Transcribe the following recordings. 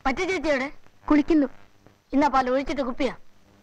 പറ്റ ചേച്ചിയുടെ കുളിക്കുന്നു ഇന്നാ പാൽ ഒഴിച്ചിട്ട് കുപ്പിയാ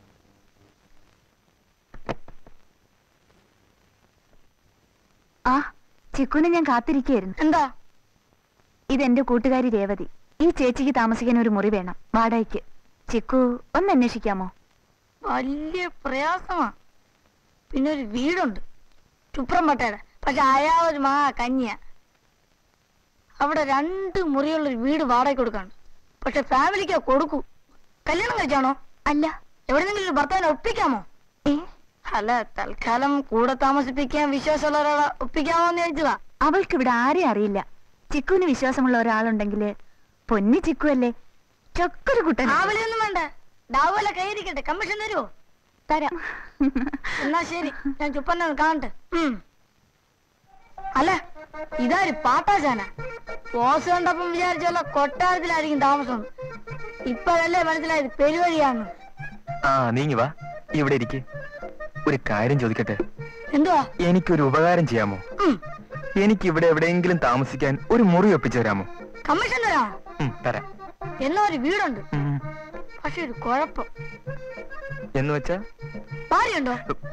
ആ ചിക്കുനെ ഞാൻ കാത്തിരിക്കുകയായിരുന്നു എന്താ ഇതെന്റെ കൂട്ടുകാരി രേവതി ഈ ചേച്ചിക്ക് താമസിക്കാൻ ഒരു മുറി വേണം വാടകയ്ക്ക് ചിക്കു ഒന്ന് അന്വേഷിക്കാമോ വലിയ പ്രയാസമാ പിന്നെ ഒരു വീടുണ്ട് ചുപ്രംപട്ടയുടെ പക്ഷെ അയാൾ ഒരു മാ കന്യ അവിടെ രണ്ട് മുറിയുള്ള ഒരു വീട് വാടക കൊടുക്കാണ്ട് പക്ഷെ ഫാമിലിക്ക് കൊടുക്കൂ കല്യാണം കഴിച്ചാണോ അല്ല എവിടെന്നെങ്കിലും ഒരു ഭർത്താവിനെ ഒപ്പിക്കാമോ ഏ അല്ല തൽക്കാലം കൂടെ താമസിപ്പിക്കാൻ വിശ്വാസമുള്ള ഒരാളെ ഒപ്പിക്കാമോ എന്ന് ചോദിച്ചതാ അവൾക്ക് ഇവിടെ ആരെയും അറിയില്ല ചിക്കുവിന് വിശ്വാസമുള്ള ഒരാളുണ്ടെങ്കില് പൊന്നി ചിക്കു അല്ലേ ചൊക്കൊരു കുട്ടൻ രാവിലെയൊന്നും വേണ്ട ഡാവുല കൈയിരിക്കട്ടെ കമ്മീഷൻ തരുമോ തരാം എന്നാ ശരി ഞാൻ ചുപ്പന്നെ ഒന്ന് കാണട്ടെ ഉം. അല്ല ഇതാര് പാട്ടാശാന പോസ് കണ്ടപ്പം വിചാരിച്ചല്ല കൊട്ടാരത്തിലായിരിക്കും താമസം ഇപ്പഴല്ലേ മനസ്സിലായത് പെരുവഴിയാന്ന് ആ നീങ്ങി വാ ഇവിടെ ഇരിക്ക് ഒരു കാര്യം ചോദിക്കട്ടെ എന്തുവാ എനിക്കൊരു ഉപകാരം ചെയ്യാമോ ഉം. എനിക്ക് ഇവിടെ എവിടെയെങ്കിലും താമസിക്കാൻ ഒരു മുറി ഒപ്പിച്ചു തരാമോ കമ്മീഷൻ തരാമോ ഉം, തരാം എന്നാ ഒരു വീടുണ്ട് ഉം. പക്ഷെ ഒരു കുഴപ്പം എന്ന് വെച്ചാ ഭാര്യയുണ്ടോ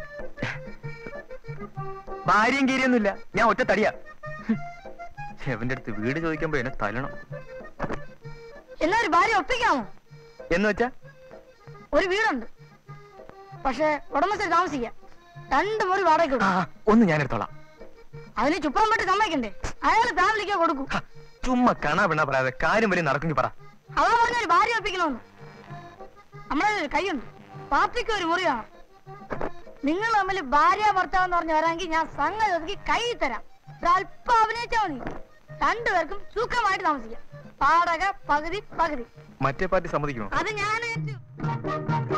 ഭാര്യയും കീരിയൊന്നുമില്ല ഞാൻ ഒറ്റ തടിയാ എവന്റെ അടുത്ത് വീട് ചോദിക്കുമ്പോ എന്നെ തല്ലണം എന്നാ ഒരു ഭാര്യ ഒപ്പിക്കാമോ എന്ന് വെച്ചാ ഒരു വീടുണ്ട് പക്ഷെ ഉടമസ്ഥ താമസിക്കാം രണ്ട് മുറി വാടക ആ ഒന്ന് ഞാൻ എടുത്തോളാം അതിന് ചുപ്രം പറ്റി സമ്മതിക്കണ്ടേ അയാൾ ഫാമിലിക്ക് കൊടുക്കും ഹ, ചുമ്മാ കണ പിണ പറയാതെ കാര്യം വലിയ നടക്കുമെങ്കിൽ പറ അവൻ പറഞ്ഞൊരു ഭാര്യ ഒപ്പിക്കണമെന്ന് നമ്മളെ ഒരു കൈയുണ്ട് പാർട്ടിക്ക് ഒരു മുറി വേണം നിങ്ങൾ തമ്മിൽ ഭാര്യ ഭർത്താവ് എന്ന് പറഞ്ഞ് വരാമെങ്കിൽ ഞാൻ സംഗതി ഒതുക്കി കൈ തരാം ഒരല്പം അഭിനയിച്ചാൽ മതി രണ്ടുപേർക്കും സുഖമായിട്ട് താമസിക്കാം വാടക പകുതി പകുതി മറ്റേ പാർട്ടി സമ്മതിക്കുമോ അത് ഞാൻ ഏറ്റു